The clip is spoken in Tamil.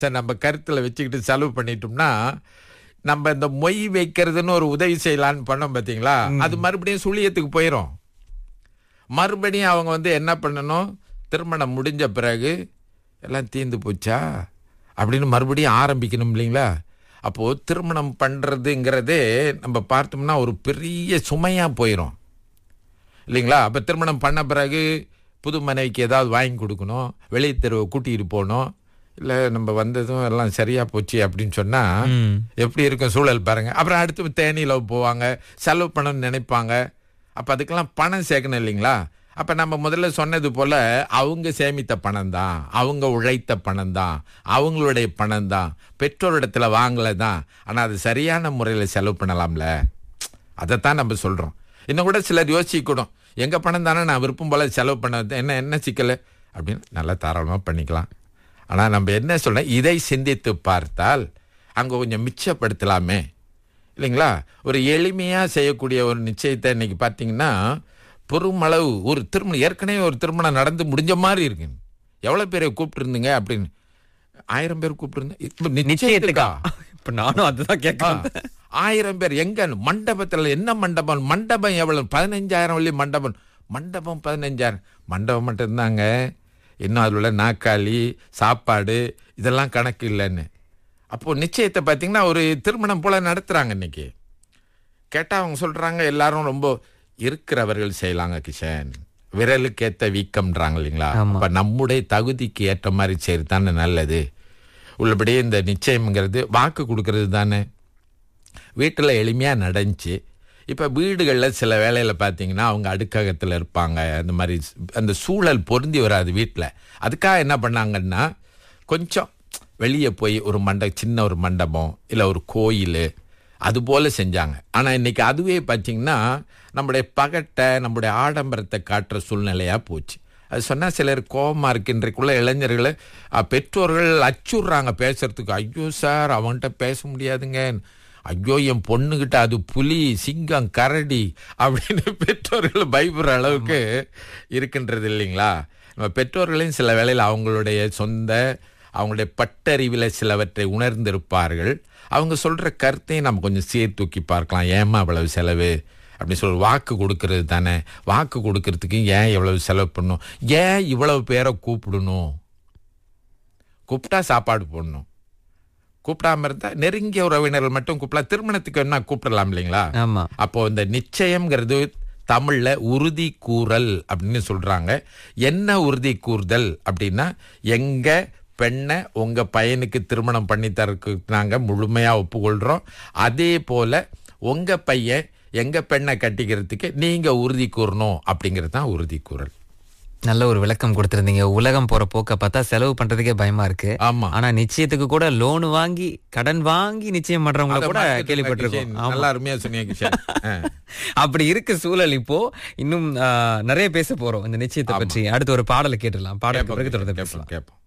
சரி, நம்ம கருத்துல வச்சுக்கிட்டு செலவு பண்ணிட்டோம்னா நம்ம இந்த மொய் வைக்கிறதுன்னு ஒரு உதவி செய்யலான்னு பண்ணோம் பாத்தீங்களா அது மறுபடியும் சுழியத்துக்கு போயிடும் மறுபடியும் அவங்க வந்து என்ன பண்ணணும் திருமணம் முடிஞ்ச பிறகு எல்லாம் தீந்து போச்சா அப்படின்னு மறுபடியும் ஆரம்பிக்கணும் இல்லைங்களா அப்போ திருமணம் பண்றதுங்கிறதே நம்ம பார்த்தோம்னா ஒரு பெரிய சுமையா போயிடும் இல்லைங்களா அப்போ திருமணம் பண்ண பிறகு புது மனைவிக்கு ஏதாவது வாங்கி கொடுக்கணும் வெளியே தெருவை கூட்டிகிட்டு போகணும் இல்லை நம்ம வந்ததும் எல்லாம் சரியா போச்சு அப்படின்னு சொன்னா ம். எப்படி இருக்கும் சூழல் பாருங்க அப்புறம் அடுத்து தேனியில போவாங்க செலவு பண்ணணும்னு நினைப்பாங்க அப்ப அதுக்கெல்லாம் பணம் சேர்க்கணும் இல்லைங்களா அப்ப நம்ம முதல்ல சொன்னது போல அவங்க சேமித்த பணம் தான் அவங்க உழைத்த பணம் தான் அவங்களுடைய பணம் தான் பெற்றோரிடத்துல வாங்கல தான் ஆனா அது சரியான முறையில செலவு பண்ணலாம்ல அதைத்தான் நம்ம சொல்றோம் இன்னும் கூட சிலர் யோசிக்கணும் எங்க பணம் தானே நான் விருப்பம் போல செலவு பண்ண என்ன என்ன சிக்கல் அப்படின்னு நல்லா தாராளமா பண்ணிக்கலாம் ஆனா நம்ம என்ன சொல்றோம் இதை சிந்தித்து பார்த்தால் அங்க கொஞ்சம் மிச்சப்படுத்தலாமே இல்லைங்களா ஒரு எளிமையா செய்யக்கூடிய ஒரு நிச்சயத்தை இன்னைக்கு பார்த்தீங்கன்னா பெருமளவு ஒரு திருமணம் ஏற்கனவே ஒரு திருமணம் நடந்து முடிஞ்ச மாதிரி இருக்கு எவ்வளவு பேரை கூப்பிட்டு அப்படின்னு ஆயிரம் பேர் கூப்பிட்டு இப்ப நிச்சயத்துக்கா இப்ப நானும் அதுதான் கேட்க ஆ, ஆயிரம் பேர் எங்க மண்டபத்துல என்ன மண்டபம் மண்டபம் எவ்வளவு பதினஞ்சாயிரம் வழி மண்டபம் மண்டபம் பதினஞ்சாயிரம் மண்டபம் மட்டும்தாங்க இன்னும் அதில் உள்ள நாக்காளி சாப்பாடு இதெல்லாம் கணக்கு இல்லைன்னு அப்போ நிச்சயத்தை பார்த்தீங்கன்னா ஒரு திருமணம் போல நடத்துறாங்க இன்னைக்கு கேட்டா அவங்க சொல்றாங்க எல்லாரும் ரொம்ப இருக்கிறவர்கள் செய்யலாங்க கிஷன் விரலுக்கு ஏத்த வீக்கம்ன்றாங்க இல்லைங்களா ஆமா. அப்ப நம்முடைய தகுதிக்கு ஏற்ற மாதிரி செய்யறது தானே நல்லது உள்ளபடியே இந்த நிச்சயம்ங்கிறது வாக்கு கொடுக்கறது தானே வீட்டில் எளிமையாக நடந்துச்சு இப்போ வீடுகளில் சில வேலையில் பார்த்தீங்கன்னா அவங்க அடுக்ககத்தில் இருப்பாங்க அந்த மாதிரி ஸ்- அந்த சூழல் பொருந்தி வராது வீட்டில் அதுக்காக என்ன பண்ணாங்கன்னா கொஞ்சம் வெளியே போய் ஒரு மண்ட சின்ன ஒரு மண்டபம் இல்லை ஒரு கோயில் அது போல செஞ்சாங்க ஆனால் இன்னைக்கு அதுவே பார்த்தீங்கன்னா நம்முடைய பகட்டை நம்முடைய ஆடம்பரத்தை காட்டுற சூழ்நிலையாக போச்சு அது சொன்னால் சிலர் கோபமாக இருக்கு இன்றைக்குள்ள இளைஞர்களை அஹ், பெற்றோர்கள் அச்சுடுறாங்க பேசுறதுக்கு ஐயோ சார் அவன்கிட்ட பேச முடியாதுங்க ஐயோ என் பொண்ணுகிட்ட அது புலி சிங்கம் கரடி அப்படின்னு பெற்றோர்கள் பயப்படுற அளவுக்கு இருக்கின்றது இல்லைங்களா நம்ம பெற்றோர்களையும் சில வேளையில் அவங்களுடைய சொந்த அவங்களுடைய பட்டறிவில் சிலவற்றை உணர்ந்திருப்பார்கள் அவங்க சொல்ற கருத்தையும் நம்ம கொஞ்சம் சீர் தூக்கி பார்க்கலாம் ஏமா அவ்வளவு செலவு அப்படி சொல்லி வாக்கு கொடுக்கறது தானே வாக்கு கொடுக்கறதுக்கு ஏன் இவ்வளவு செலவு பண்ணணும் ஏன் இவ்வளவு பேரை கூப்பிடணும் கூப்பிட்டா சாப்பாடு போடணும் கூப்பிடாம இருந்தா நெருங்கிய உறவினர்கள் மட்டும் கூப்பிடலாம் திருமணத்துக்கு என்ன கூப்பிடலாம் இல்லைங்களா ஆமா அப்போ இந்த நிச்சயம்ங்கிறது தமிழ்ல உறுதி கூறல் அப்படின்னு சொல்றாங்க என்ன உறுதி கூறுதல் அப்படின்னா எங்க பெண்ணை உங்க பையனுக்கு திருமணம் பண்ணி தரக்கு நாங்க முழுமையா ஒப்புக்கொள்றோம் அதே போல உங்க பையன் எங்க பெண்ணை கட்டிக்கிறதுக்கு நீங்க உறுதி கூறணும் அப்படிங்கிறது தான் உறுதி கூறல் நல்ல ஒரு விளக்கம் கொடுத்திருந்தீங்க உலகம் போற போக்க பார்த்தா செலவு பண்றதுக்கே பயமா இருக்கு ஆமா ஆனா நிச்சயத்துக்கு கூட லோன் வாங்கி கடன் வாங்கி நிச்சயம் பண்றவங்கள அதை கூட மறந்துட்டேன் கேள்விப்பட்டிருக்கோம் கிஷன். ஆமா. நல்லா அருமையா சொன்னீங்க கிஷன் ஆ. அப்படி இருக்கு சூழல் இப்போ இன்னும் ஆ, நிறைய பேச போறோம் இந்த நிச்சயத்தை பற்றி அடுத்து ஒரு பாடலை கேட்டுடலாம் பாடலுக்கு பிறகு தொடர்ந்து கேட்போம் பேசலாம் கேட்போம்